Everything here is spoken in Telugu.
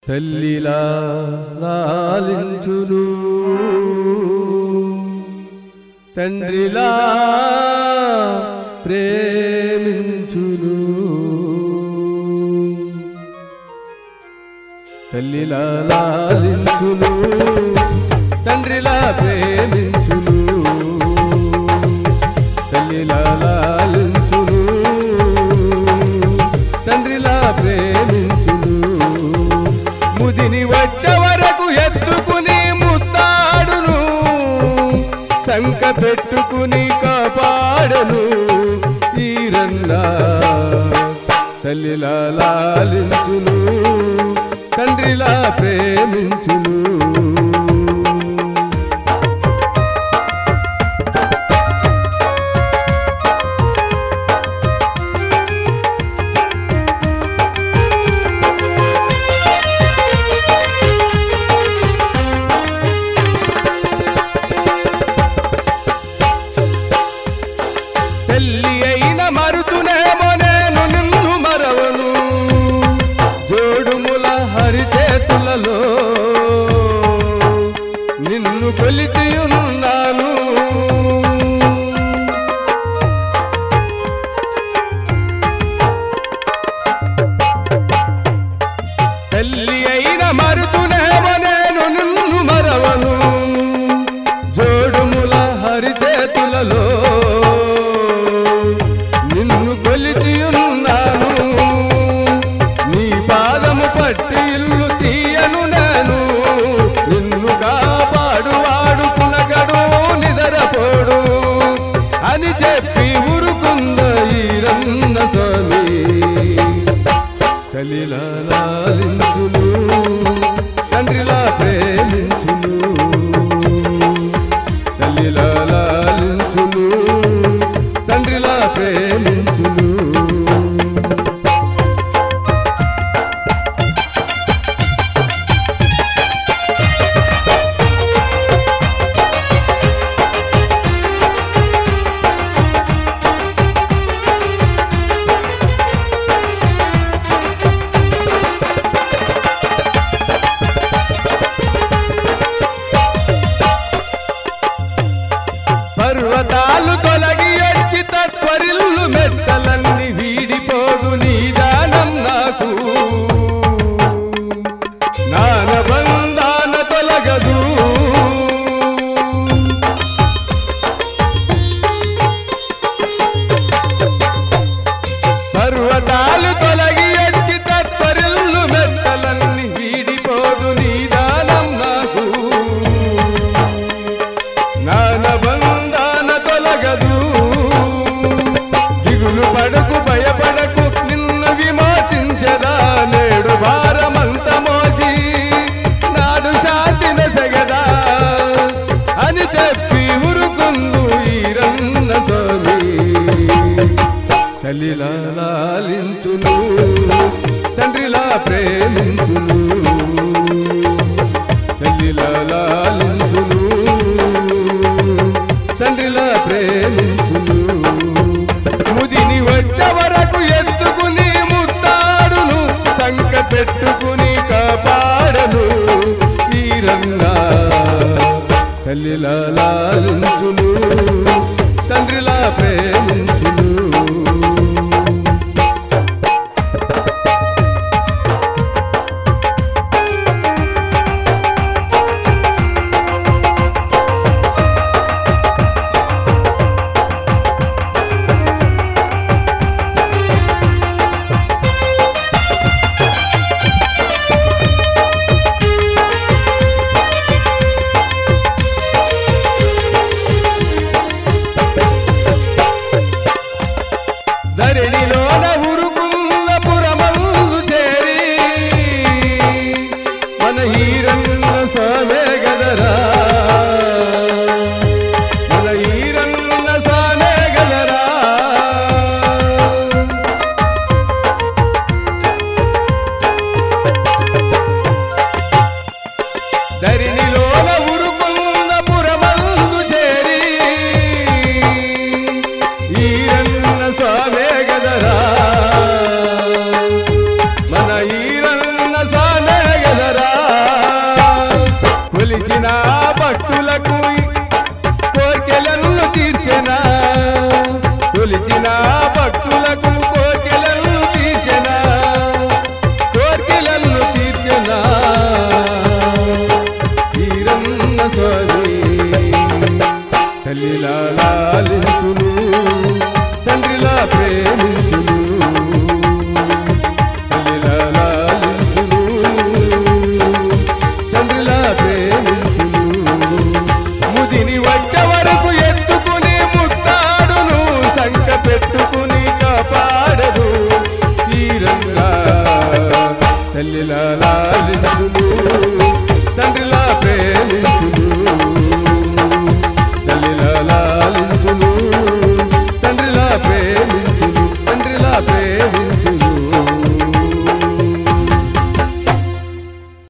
తల్లిలా లాలించును తండ్రిలా ప్రేమించును తల్లిలా లాలించును తండ్రిలా ప్రేమించును తల్లిలా లాలించును తండ్రిలా ప్రేమించును ముదిని వచ్చే వరకు ఎత్తుకుని ముత్తాడును సంక పెట్టుకుని కాపాడను ఈరన్నా తల్లిలా లాలించును తండ్రిలా ప్రేమించును తెల్లి అయిన మరుతునేమో నేను నిన్ను మరవను జోడుముల హరి చేతులలో నిన్ను కొలిచి ఉన్నాను తల్లి అయిన మరుతునేమో నేను నిన్ను మరవను జోడుముల హరి చేతులలో నిన్ను కొలిచి ఉన్నాను నీ పాదము పట్టి ఇల్లు తీయను నేను నిన్ను కాపాడు వాడు పునగడు నిదరపోడు అని చెప్పి ఉరుకుంద ఈరన్న స్వామి కలిలా లాలించును తండ్రిలా ప్రేమించును తల్లిలా లాలించును తండ్రిలా ప్రేమించును పర్వతాలు తొలగి వచ్చి తత్వరిల్లు మెట్టలన్నీ వీడిపోదు నీ దానం నాకు నాన బంధాన తొలగదు పర్వతాలు తొలగి వచ్చి తత్వరిల్లు మెట్టలన్నీ వీడిపోదు నీ దానం నాకు నాన బంధాన తొలగదు దిగులు పడకు భయపడకు నిన్ను విమోచించదా నేడు భారమంత మోసి నాడు శాంతి నసగదా అని చెప్పి ఉరుకుందు ఈరన్న స్వామి తల్లిలా లాలించును తండ్రిలా ప్రేమించును తల్లిలా లాలించును తండ్రిలా ప్రేమించును ముదిని వచ్చే వరకు ఎత్తుకుని ముత్తాడును సంక పెట్టుకుని కాపాడను ఈరన్నా తల్లిలా లాలించును తండ్రిలా ప్రేమించును ధరణిలోన ఉరుకుల్ల పురమందు చేరి మన ఈరన్న స్వామే గదరా మన ఈరన్న స్వామే గదరా ధరణిలోన ఉరుకుల్ల పురమందు చేరి ఈరన్న స్వామే గదరా మన ఈరన్న స్వామే గదరా మనసులు